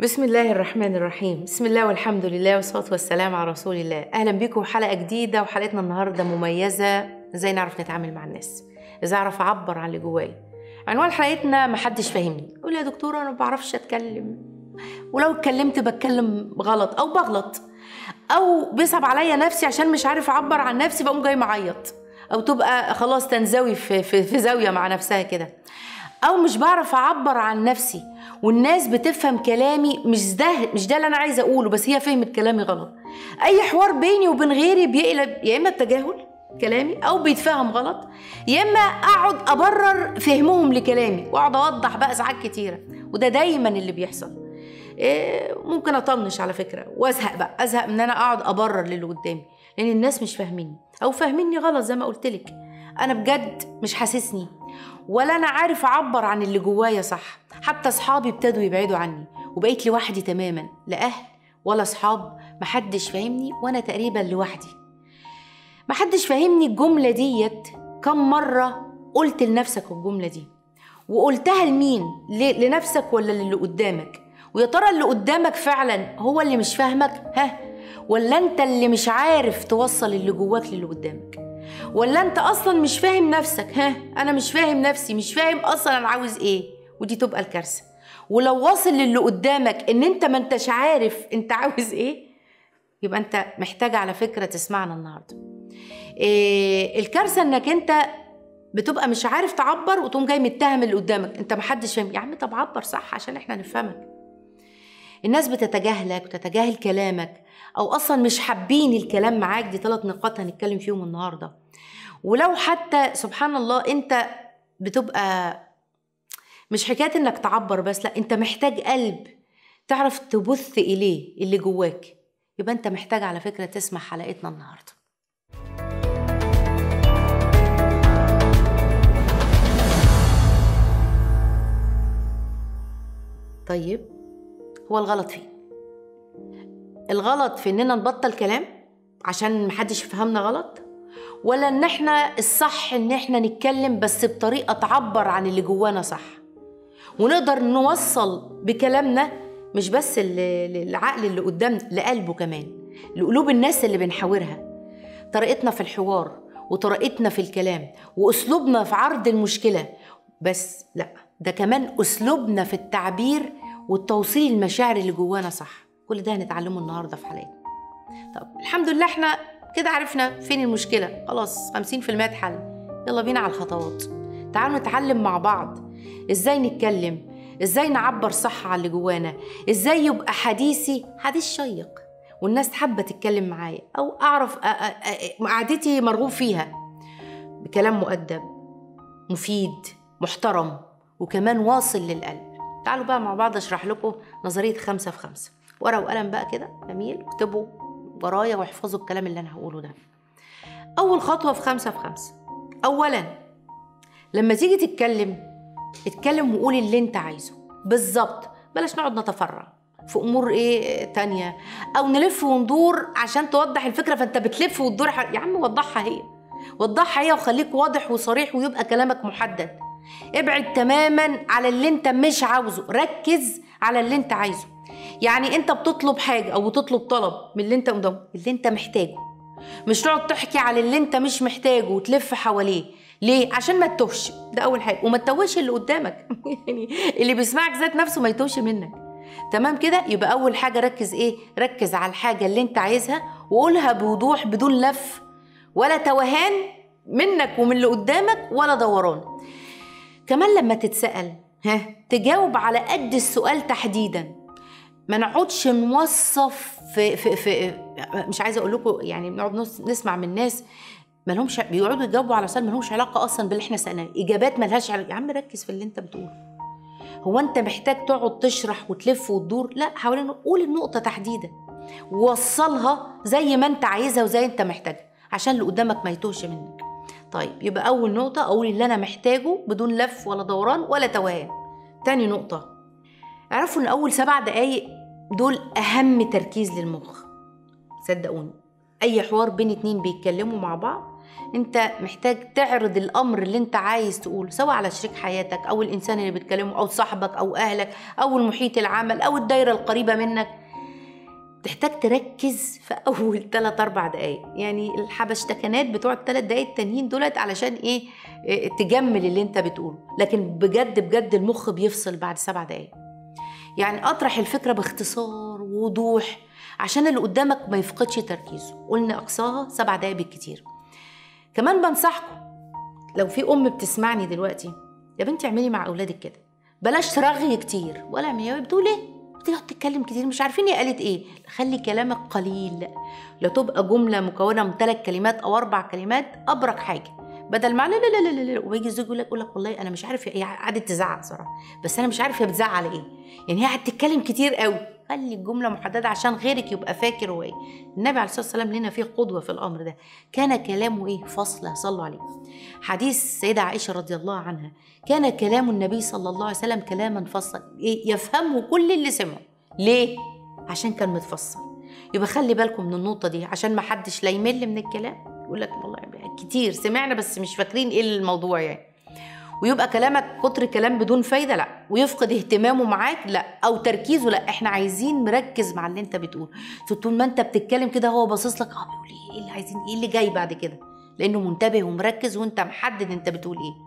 بسم الله الرحمن الرحيم بسم الله والحمد لله والصلاة والسلام على رسول الله أهلا بكم حلقة جديدة وحلقتنا النهاردة مميزة ازاي نعرف نتعامل مع الناس ازاي اعرف اعبر عن اللي جوايا عنوان حلقتنا محدش فاهمني يقول يا دكتورة انا ما بعرفش اتكلم ولو اتكلمت بتكلم غلط او بغلط او بيصعب عليا نفسي عشان مش عارف اعبر عن نفسي بقوم جاي معيط او تبقى خلاص تنزوي في, في, في زاوية مع نفسها كده او مش بعرف اعبر عن نفسي والناس بتفهم كلامي مش ده مش ده اللي انا عايزه اقوله بس هي فهمت كلامي غلط اي حوار بيني وبين غيري بيقلب يا اما بتجاهل كلامي او بيتفهم غلط يا اما اقعد ابرر فهمهم لكلامي واقعد اوضح بقى ساعات كتيره وده دايما اللي بيحصل إيه ممكن اطنش على فكره وازهق بقى ازهق ان انا اقعد ابرر للي قدامي لان الناس مش فاهميني او فاهميني غلط زي ما قلت لك انا بجد مش حاسسني ولا انا عارف اعبر عن اللي جوايا صح حتى اصحابي ابتدوا يبعدوا عني وبقيت لوحدي تماما لا اهل ولا اصحاب محدش فاهمني وانا تقريبا لوحدي محدش فاهمني الجمله ديت كم مره قلت لنفسك الجمله دي وقلتها لمين ل- لنفسك ولا للي قدامك ويا ترى اللي قدامك فعلا هو اللي مش فاهمك ها ولا انت اللي مش عارف توصل اللي جواك للي قدامك ولا انت اصلا مش فاهم نفسك ها انا مش فاهم نفسي مش فاهم اصلا انا عاوز ايه ودي تبقى الكارثه ولو واصل للي قدامك ان انت ما انتش عارف انت عاوز ايه يبقى انت محتاج على فكره تسمعنا النهارده إيه الكارثه انك انت بتبقى مش عارف تعبر وتقوم جاي متهم اللي قدامك انت محدش فاهم يا عم طب عبر صح عشان احنا نفهمك الناس بتتجاهلك وتتجاهل كلامك او اصلا مش حابين الكلام معاك دي ثلاث نقاط هنتكلم فيهم النهارده ولو حتى سبحان الله انت بتبقى مش حكايه انك تعبر بس لا انت محتاج قلب تعرف تبث اليه اللي جواك يبقى انت محتاج على فكره تسمع حلقتنا النهارده طيب هو الغلط فين الغلط في اننا نبطل كلام عشان محدش يفهمنا غلط ولا ان احنا الصح ان احنا نتكلم بس بطريقه تعبر عن اللي جوانا صح ونقدر نوصل بكلامنا مش بس ل- للعقل اللي قدامنا لقلبه كمان لقلوب الناس اللي بنحاورها طريقتنا في الحوار وطريقتنا في الكلام واسلوبنا في عرض المشكله بس لا ده كمان اسلوبنا في التعبير والتوصيل المشاعر اللي جوانا صح كل ده هنتعلمه النهارده في حلقتنا طب الحمد لله احنا كده عرفنا فين المشكله خلاص 50% اتحل يلا بينا على الخطوات تعالوا نتعلم مع بعض ازاي نتكلم ازاي نعبر صح على اللي جوانا ازاي يبقى حديثي حديث شيق والناس حابه تتكلم معايا او اعرف أ- أ- أ- قعدتي مرغوب فيها بكلام مؤدب مفيد محترم وكمان واصل للقلب تعالوا بقى مع بعض اشرح لكم نظريه خمسة في خمسة ورقه وقلم بقى كده جميل اكتبوا ورايا واحفظوا الكلام اللي انا هقوله ده اول خطوه في خمسة في خمسة اولا لما تيجي تتكلم اتكلم وقول اللي انت عايزه بالظبط بلاش نقعد نتفرع في امور ايه تانية او نلف وندور عشان توضح الفكره فانت بتلف وتدور ح- يا عم وضحها هي وضحها هي وخليك واضح وصريح ويبقى كلامك محدد ابعد تماما على اللي انت مش عاوزه ركز على اللي انت عايزه يعني انت بتطلب حاجه او بتطلب طلب من اللي انت قدامه اللي انت محتاجه مش تقعد تحكي على اللي انت مش محتاجه وتلف حواليه ليه عشان ما تتوهش ده اول حاجه وما تتوهش اللي قدامك يعني اللي بيسمعك ذات نفسه ما يتوهش منك تمام كده يبقى اول حاجه ركز ايه ركز على الحاجه اللي انت عايزها وقولها بوضوح بدون لف ولا توهان منك ومن اللي قدامك ولا دوران كمان لما تتسأل ها تجاوب على قد السؤال تحديدا ما نقعدش نوصف في, في, في مش عايزه اقول لكم يعني بنقعد نس- نسمع من ناس ما لهمش بيقعدوا يجاوبوا على سؤال ما لهمش علاقه اصلا باللي احنا سالناه اجابات ما لهاش علاقه يا عم ركز في اللي انت بتقوله هو انت محتاج تقعد تشرح وتلف وتدور لا حوالين قول النقطه تحديدا ووصلها زي ما انت عايزها وزي انت محتاجها عشان اللي قدامك ما يتوهش منك طيب يبقى اول نقطه اقول اللي انا محتاجه بدون لف ولا دوران ولا توهان تاني نقطه اعرفوا ان اول سبع دقايق دول اهم تركيز للمخ صدقوني اي حوار بين اتنين بيتكلموا مع بعض انت محتاج تعرض الامر اللي انت عايز تقوله سواء على شريك حياتك او الانسان اللي بتكلمه او صاحبك او اهلك او المحيط العمل او الدايره القريبه منك تحتاج تركز في اول 3 4 دقائق يعني الحبشتكنات بتوع الثلاث دقائق التانيين دولت علشان ايه إيه، تجمل اللي انت بتقوله لكن بجد بجد المخ بيفصل بعد سبع دقائق يعني اطرح الفكره باختصار ووضوح عشان اللي قدامك ما يفقدش تركيزه قلنا اقصاها سبع دقائق بالكتير كمان بنصحكم لو في ام بتسمعني دلوقتي يا بنتي اعملي مع اولادك كده بلاش ترغي كتير ولا اعملي بتقول ايه بتقعد تتكلم كتير مش عارفين هي قالت ايه خلي كلامك قليل لا تبقى جمله مكونه من ثلاث كلمات او اربع كلمات ابرك حاجه بدل ما لا لا لا لا لا ويجي الزوج يقول لك يقول لك والله انا مش عارف هي قعدت تزعق صراحه بس انا مش عارف هي بتزعق على ايه يعني هي قعدت تتكلم كتير قوي خلي الجمله محدده عشان غيرك يبقى فاكر هو ايه النبي عليه الصلاه والسلام لنا فيه قدوه في الامر ده كان كلامه ايه فصله صلوا عليه حديث السيده عائشه رضي الله عنها كان كلام النبي صلى الله عليه وسلم كلاما فصلا إيه يفهمه كل اللي سمعه ليه عشان كان متفصل يبقى خلي بالكم من النقطه دي عشان ما حدش لا يمل من الكلام يقول لك والله كتير سمعنا بس مش فاكرين ايه الموضوع يعني ويبقى كلامك كتر كلام بدون فايده لا ويفقد اهتمامه معاك لا او تركيزه لا احنا عايزين نركز مع اللي انت بتقوله طول ما انت بتتكلم كده هو باصص لك اه بيقول ايه اللي عايزين ايه اللي جاي بعد كده لانه منتبه ومركز وانت محدد انت بتقول ايه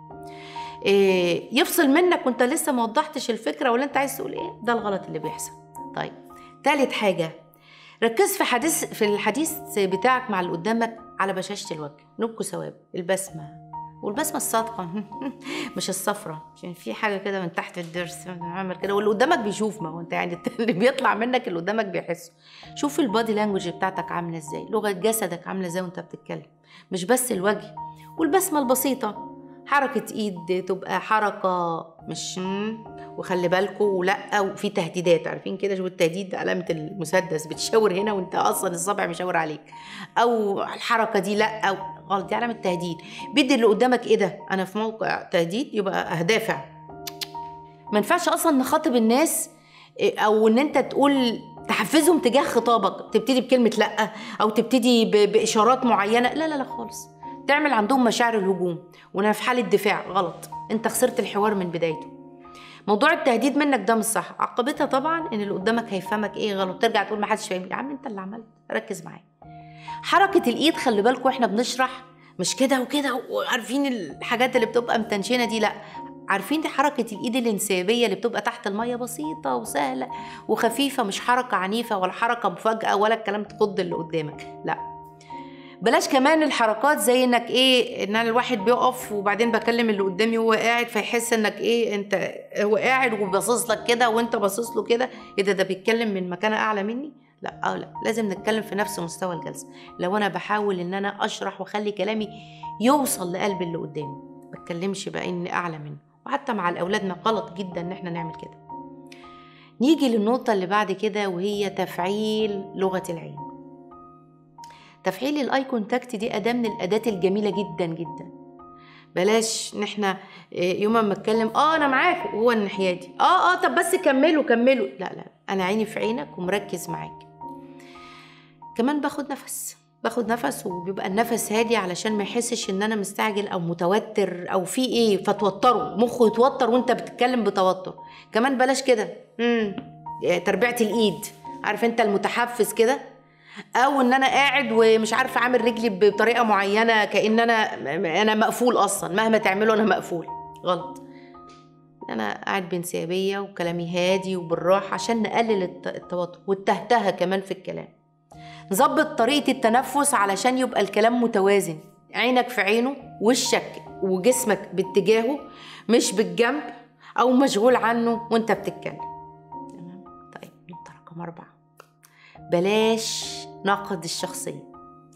إيه يفصل منك وانت لسه ما وضحتش الفكره ولا انت عايز تقول ايه ده الغلط اللي بيحصل طيب تالت حاجه ركز في حديث في الحديث بتاعك مع اللي قدامك على بشاشه الوجه نبكوا ثواب البسمه والبسمه الصادقه مش الصفرة عشان في حاجه كده من تحت الضرس عامل كده واللي قدامك بيشوف ما هو انت يعني اللي بيطلع منك اللي قدامك بيحسه شوف البادي لانجوج بتاعتك عامله ازاي لغه جسدك عامله ازاي وانت بتتكلم مش بس الوجه والبسمه البسيطه حركه ايد تبقى حركه مش وخلي بالكم ولا وفي تهديدات عارفين كده شوف التهديد علامه المسدس بتشاور هنا وانت اصلا الصبع مشاور عليك او الحركه دي لا او غلط دي علامه تهديد بيدي اللي قدامك ايه ده انا في موقع تهديد يبقى اهدافع ما ينفعش اصلا نخاطب الناس إيه، او ان انت تقول تحفزهم تجاه خطابك تبتدي بكلمه لا او تبتدي باشارات معينه لا لا لا خالص تعمل عندهم مشاعر الهجوم وانا في حاله دفاع غلط انت خسرت الحوار من بدايته موضوع التهديد منك ده مش صح عقبتها طبعا ان اللي قدامك هيفهمك ايه غلط ترجع تقول ما حدش فاهم يا عم انت اللي عملت ركز معايا حركه الايد خلي بالكم واحنا بنشرح مش كده وكده وعارفين الحاجات اللي بتبقى متنشنه دي لا عارفين دي حركة الإيد الانسيابية اللي بتبقى تحت المية بسيطة وسهلة وخفيفة مش حركة عنيفة ولا حركة مفاجأة ولا الكلام تخض اللي قدامك لا بلاش كمان الحركات زي انك ايه ان انا الواحد بيقف وبعدين بكلم اللي قدامي وهو قاعد فيحس انك ايه انت هو قاعد وباصص لك كده وانت باصص له كده ايه ده ده بيتكلم من مكان اعلى مني لا اه لا لازم نتكلم في نفس مستوى الجلسه لو انا بحاول ان انا اشرح واخلي كلامي يوصل لقلب اللي قدامي ما اتكلمش بقى اني اعلى منه وحتى مع الاولادنا غلط جدا ان احنا نعمل كده نيجي للنقطه اللي بعد كده وهي تفعيل لغه العين تفعيل الاي كونتاكت دي اداه من الاداه الجميله جدا جدا بلاش ان احنا آه، يوم ما اتكلم اه انا معاك وهو الناحيه دي اه اه طب بس كملوا كملوا لا لا انا عيني في عينك ومركز معاك كمان باخد نفس باخد نفس وبيبقى النفس هادي علشان ما يحسش ان انا مستعجل او متوتر او في ايه فتوتره مخه يتوتر وانت بتتكلم بتوتر كمان بلاش كده امم تربيعه الايد عارف انت المتحفز كده او ان انا قاعد ومش عارفه اعمل رجلي بطريقه معينه كان انا انا مقفول اصلا مهما تعمله انا مقفول غلط انا قاعد بانسيابيه وكلامي هادي وبالراحه عشان نقلل التوتر والتهتهه كمان في الكلام نظبط طريقه التنفس علشان يبقى الكلام متوازن عينك في عينه وشك وجسمك باتجاهه مش بالجنب او مشغول عنه وانت بتتكلم تمام طيب نقطه رقم اربعه بلاش نقد الشخصيه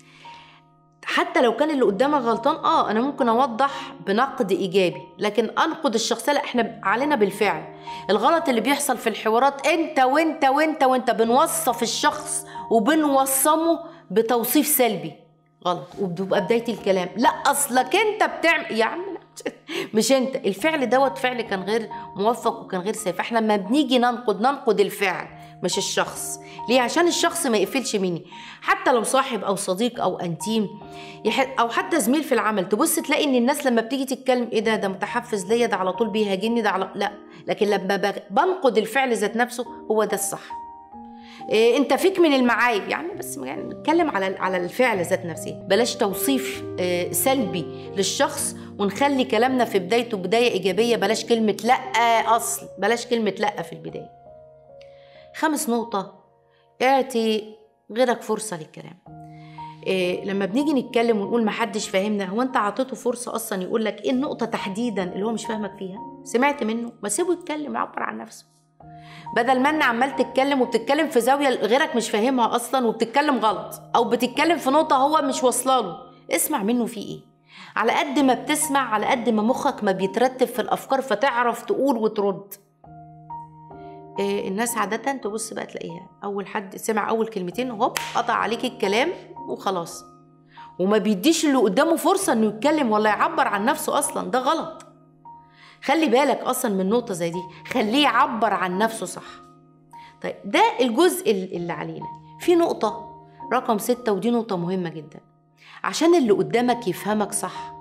حتى لو كان اللي قدامك غلطان اه انا ممكن اوضح بنقد ايجابي لكن انقد الشخصيه لا احنا علينا بالفعل الغلط اللي بيحصل في الحوارات انت وانت وانت وانت بنوصف الشخص وبنوصمه بتوصيف سلبي غلط وبتبقى بدايه الكلام لا اصلك انت بتعمل يا عم مش انت الفعل دوت فعل كان غير موفق وكان غير سيف احنا لما بنيجي ننقد ننقد الفعل مش الشخص ليه عشان الشخص ما يقفلش مني حتى لو صاحب او صديق او انتيم يح- او حتى زميل في العمل تبص تلاقي ان الناس لما بتيجي تتكلم ايه ده ده متحفز ليا ده على طول بيهاجمني ده على لا لكن لما بج- بنقد الفعل ذات نفسه هو ده الصح إيه انت فيك من المعايب يعني بس يعني نتكلم على على الفعل ذات نفسه بلاش توصيف إيه سلبي للشخص ونخلي كلامنا في بدايته بدايه ايجابيه بلاش كلمه لا اصل بلاش كلمه لا في البدايه خامس نقطه اعطي غيرك فرصه للكلام إيه لما بنيجي نتكلم ونقول محدش فاهمنا هو انت عطيته فرصه اصلا يقول لك ايه النقطه تحديدا اللي هو مش فاهمك فيها سمعت منه ما سيبه يتكلم يعبر عن نفسه بدل ما انا عمال تتكلم وبتتكلم في زاويه غيرك مش فاهمها اصلا وبتتكلم غلط او بتتكلم في نقطه هو مش واصله له اسمع منه في ايه على قد ما بتسمع على قد ما مخك ما بيترتب في الافكار فتعرف تقول وترد إيه الناس عادة تبص بقى تلاقيها أول حد سمع أول كلمتين هوب قطع عليك الكلام وخلاص وما بيديش اللي قدامه فرصة إنه يتكلم ولا يعبر عن نفسه أصلا ده غلط خلي بالك اصلا من نقطه زي دي خليه يعبر عن نفسه صح طيب ده الجزء اللي علينا في نقطه رقم ستة ودي نقطه مهمه جدا عشان اللي قدامك يفهمك صح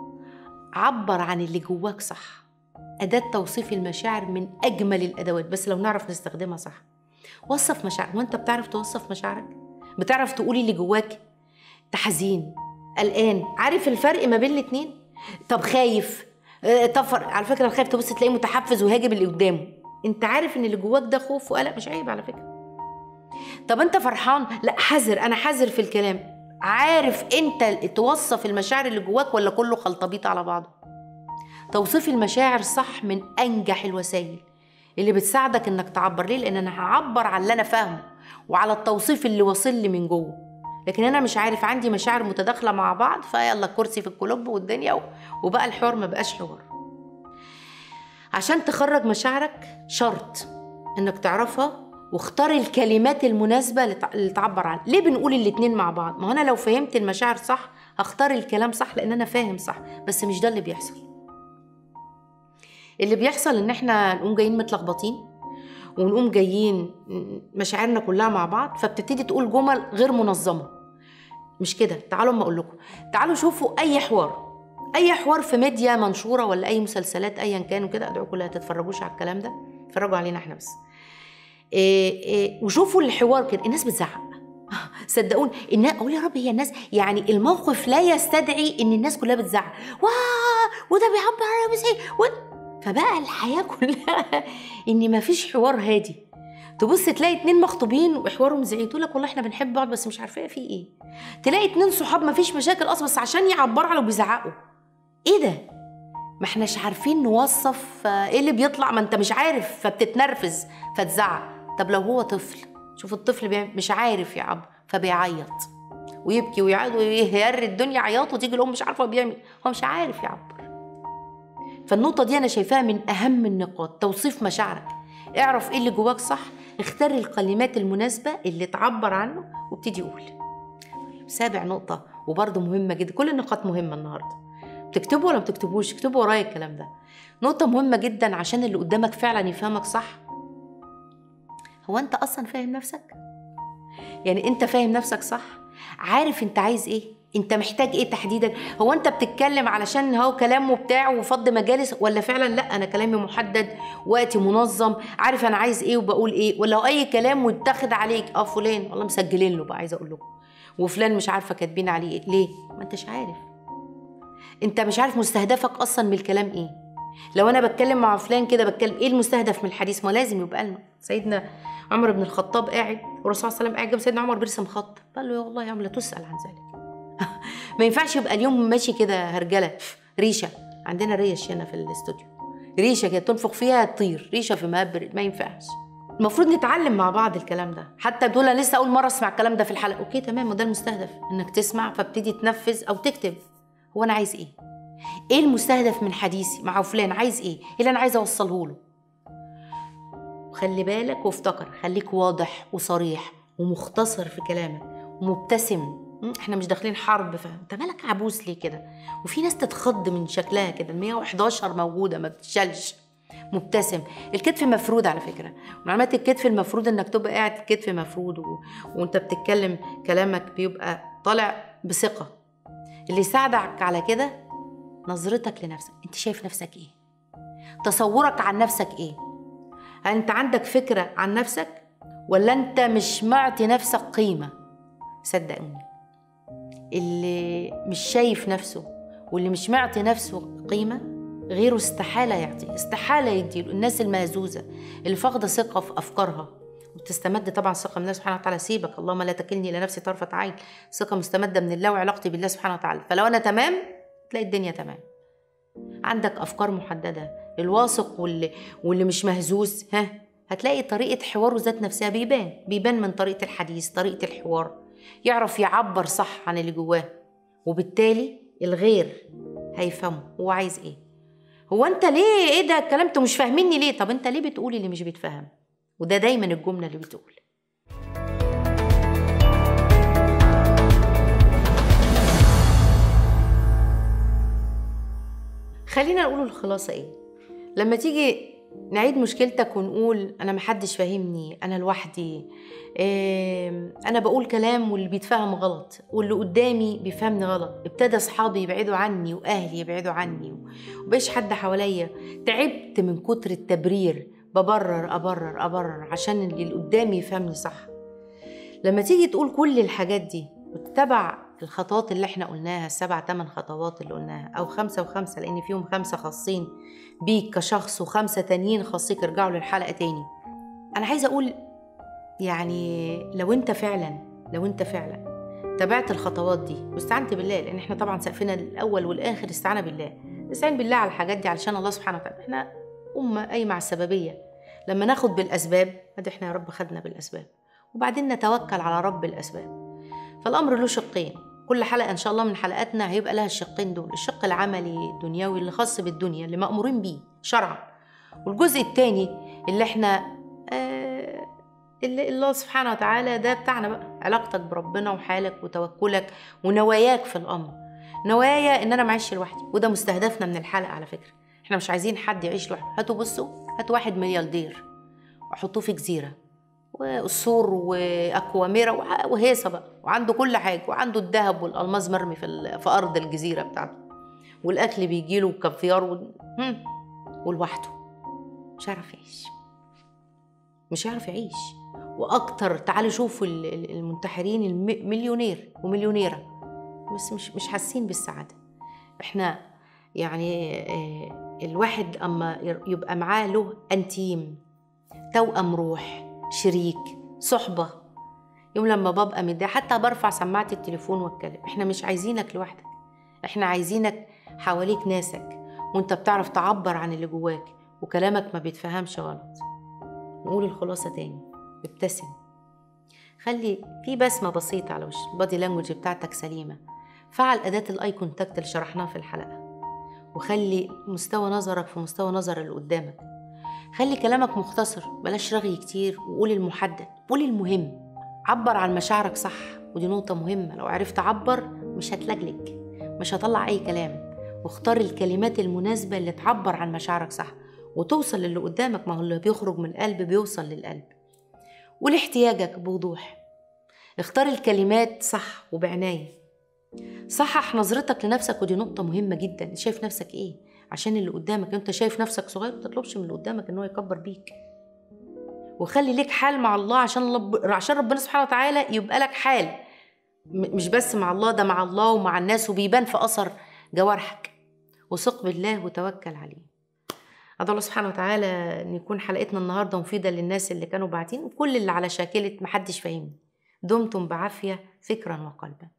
عبر عن اللي جواك صح أداة توصيف المشاعر من أجمل الأدوات بس لو نعرف نستخدمها صح وصف مشاعرك وأنت بتعرف توصف مشاعرك بتعرف تقولي اللي جواك تحزين قلقان عارف الفرق ما بين الاتنين طب خايف طفر على فكره الخايف تبص تلاقيه متحفز وهاجم اللي قدامه انت عارف ان اللي جواك ده خوف وقلق مش عيب على فكره طب انت فرحان لا حذر انا حذر في الكلام عارف انت توصف المشاعر اللي جواك ولا كله خلطبيط على بعضه توصيف المشاعر صح من انجح الوسائل اللي بتساعدك انك تعبر ليه لان انا هعبر على اللي انا فاهمه وعلى التوصيف اللي واصل لي من جوه لكن انا مش عارف عندي مشاعر متداخله مع بعض فيلا الكرسي في الكلوب والدنيا وبقى الحوار ما بقاش حوار عشان تخرج مشاعرك شرط انك تعرفها واختار الكلمات المناسبه اللي تعبر عنها ليه بنقول الاتنين مع بعض ما انا لو فهمت المشاعر صح هختار الكلام صح لان انا فاهم صح بس مش ده اللي بيحصل اللي بيحصل ان احنا نقوم جايين متلخبطين ونقوم جايين مشاعرنا كلها مع بعض فبتبتدي تقول جمل غير منظمه مش كده تعالوا اما اقول لكم تعالوا شوفوا اي حوار اي حوار في ميديا منشوره ولا اي مسلسلات ايا كان وكده ادعوكم لا تتفرجوش على الكلام ده اتفرجوا علينا احنا بس إيه إيه وشوفوا الحوار كده الناس بتزعق صدقوني الناس اقول يا رب هي الناس يعني الموقف لا يستدعي ان الناس كلها بتزعق واه وده بيعبر عن نفسي فبقى الحياه كلها ان مفيش حوار هادي تبص تلاقي اتنين مخطوبين وحوارهم زعيق تقول لك والله احنا بنحب بعض بس مش عارفه في ايه تلاقي اتنين صحاب مفيش مشاكل اصلا بس عشان يعبروا على بيزعقوا ايه ده ما احناش عارفين نوصف ايه اللي بيطلع ما انت مش عارف فبتتنرفز فتزعق طب لو هو طفل شوف الطفل بيعمل مش عارف يعبر فبيعيط ويبكي ويعيط ويهري الدنيا عياط وتيجي الام مش عارفه هو بيعمل هو مش عارف يعبر فالنقطه دي انا شايفاها من اهم النقاط توصيف مشاعرك اعرف ايه اللي جواك صح اختار الكلمات المناسبة اللي تعبر عنه وابتدي قول سابع نقطة وبرضه مهمة جدا كل النقاط مهمة النهاردة بتكتبوا ولا بتكتبوش اكتبوا ورايا الكلام ده نقطة مهمة جدا عشان اللي قدامك فعلا يفهمك صح هو انت اصلا فاهم نفسك يعني انت فاهم نفسك صح عارف انت عايز ايه انت محتاج ايه تحديدا هو انت بتتكلم علشان هو كلام وبتاع وفض مجالس ولا فعلا لا انا كلامي محدد وقتي منظم عارف انا عايز ايه وبقول ايه ولا اي كلام واتاخد عليك اه فلان والله مسجلين له بقى عايزه اقول لكم وفلان مش عارفه كاتبين عليه ايه ليه ما انتش عارف انت مش عارف مستهدفك اصلا من الكلام ايه لو انا بتكلم مع فلان كده بتكلم ايه المستهدف من الحديث ما لازم يبقى لنا سيدنا عمر بن الخطاب قاعد والرسول صلى الله عليه وسلم قاعد جنب سيدنا عمر بيرسم خط قال له يا والله يا عم لا تسال عن ذلك ما ينفعش يبقى اليوم ماشي كده هرجله ريشه عندنا ريش هنا في الاستوديو ريشه كده تنفخ فيها تطير ريشه في مهب ما ينفعش المفروض نتعلم مع بعض الكلام ده حتى بتقول انا لسه اول مره اسمع الكلام ده في الحلقه اوكي تمام وده المستهدف انك تسمع فابتدي تنفذ او تكتب هو انا عايز ايه ايه المستهدف من حديثي مع فلان عايز ايه ايه اللي انا عايزه اوصله له خلي بالك وافتكر خليك واضح وصريح ومختصر في كلامك ومبتسم احنا مش داخلين حرب فانت مالك عبوس ليه كده وفي ناس تتخض من شكلها كده ال 111 موجوده ما بتشالش مبتسم الكتف مفرود على فكره من علامات الكتف المفروض انك تبقى قاعد الكتف مفرود و... وانت بتتكلم كلامك بيبقى طالع بثقه اللي يساعدك على كده نظرتك لنفسك انت شايف نفسك ايه تصورك عن نفسك ايه انت عندك فكره عن نفسك ولا انت مش معطي نفسك قيمه صدقوني اللي مش شايف نفسه واللي مش معطي نفسه قيمه غيره استحاله يعطي استحاله يديله الناس المهزوزه اللي فاقده ثقه في افكارها وبتستمد طبعا ثقه من الله سبحانه وتعالى سيبك اللهم لا تكلني الى نفسي طرفه عين ثقه مستمده من الله وعلاقتي بالله سبحانه وتعالى فلو انا تمام تلاقي الدنيا تمام عندك افكار محدده الواثق واللي واللي مش مهزوز ها هتلاقي طريقه حواره ذات نفسها بيبان بيبان من طريقه الحديث طريقه الحوار يعرف يعبر صح عن اللي جواه وبالتالي الغير هيفهمه هو عايز ايه هو انت ليه ايه ده الكلام انتوا مش فاهميني ليه طب انت ليه بتقول اللي مش بيتفهم وده دايما الجمله اللي بتقول خلينا نقول الخلاصه ايه لما تيجي نعيد مشكلتك ونقول انا محدش فاهمني انا لوحدي إيه انا بقول كلام واللي بيتفهم غلط واللي قدامي بيفهمني غلط ابتدى اصحابي يبعدوا عني واهلي يبعدوا عني ومبقاش حد حواليا تعبت من كتر التبرير ببرر ابرر ابرر عشان اللي قدامي يفهمني صح لما تيجي تقول كل الحاجات دي وتتبع الخطوات اللي احنا قلناها السبع تمن خطوات اللي قلناها او خمسة وخمسة لان فيهم خمسة خاصين بيك كشخص وخمسة تانيين خاصيك ارجعوا للحلقة تاني انا عايزة اقول يعني لو انت فعلا لو انت فعلا تابعت الخطوات دي واستعنت بالله لان احنا طبعا سقفنا الاول والاخر استعانة بالله استعين بالله على الحاجات دي علشان الله سبحانه وتعالى احنا امة قايمة على السببية لما ناخد بالاسباب ادي احنا يا رب خدنا بالاسباب وبعدين نتوكل على رب الاسباب فالامر له شقين كل حلقه ان شاء الله من حلقاتنا هيبقى لها الشقين دول الشق العملي الدنيوي اللي خاص بالدنيا اللي مامورين بيه شرعا والجزء الثاني اللي احنا آه اللي الله سبحانه وتعالى ده بتاعنا بقى علاقتك بربنا وحالك وتوكلك ونواياك في الامر نوايا ان انا معيش لوحدي وده مستهدفنا من الحلقه على فكره احنا مش عايزين حد يعيش لوحده هاتوا بصوا هاتوا واحد ملياردير وحطوه في جزيره وقصور واكواميرا وهيصه بقى وعنده كل حاجه وعنده الذهب والالماس مرمي في, في ارض الجزيره بتاعته والاكل بيجي له كافيار و... ولوحده مش هيعرف يعيش مش هيعرف يعيش واكتر تعالوا شوفوا المنتحرين المليونير ومليونيره بس مش مش حاسين بالسعاده احنا يعني الواحد اما يبقى معاه له انتيم توأم روح شريك صحبة يوم لما ببقى متضايقة حتى برفع سماعة التليفون واتكلم احنا مش عايزينك لوحدك احنا عايزينك حواليك ناسك وانت بتعرف تعبر عن اللي جواك وكلامك ما بيتفهمش غلط نقول الخلاصة تاني ابتسم خلي في بسمة بسيطة على وش البادي لانجوج بتاعتك سليمة فعل أداة الآي كونتاكت اللي شرحناها في الحلقة وخلي مستوى نظرك في مستوى نظر اللي قدامك خلي كلامك مختصر بلاش رغي كتير وقول المحدد قول المهم عبر عن مشاعرك صح ودي نقطة مهمة لو عرفت تعبر مش هتلجلج مش هطلع أي كلام واختار الكلمات المناسبة اللي تعبر عن مشاعرك صح وتوصل للي قدامك ما هو اللي بيخرج من القلب بيوصل للقلب قول احتياجك بوضوح اختار الكلمات صح وبعناية صحح نظرتك لنفسك ودي نقطة مهمة جدا شايف نفسك ايه عشان اللي قدامك انت شايف نفسك صغير ما تطلبش من اللي قدامك ان هو يكبر بيك وخلي ليك حال مع الله عشان لب... عشان ربنا سبحانه وتعالى يبقى لك حال م... مش بس مع الله ده مع الله ومع الناس وبيبان في اثر جوارحك وثق بالله وتوكل عليه أدعو الله سبحانه وتعالى ان يكون حلقتنا النهارده مفيده للناس اللي كانوا باعتين وكل اللي على شاكله محدش فاهمني دمتم بعافيه فكرا وقلبا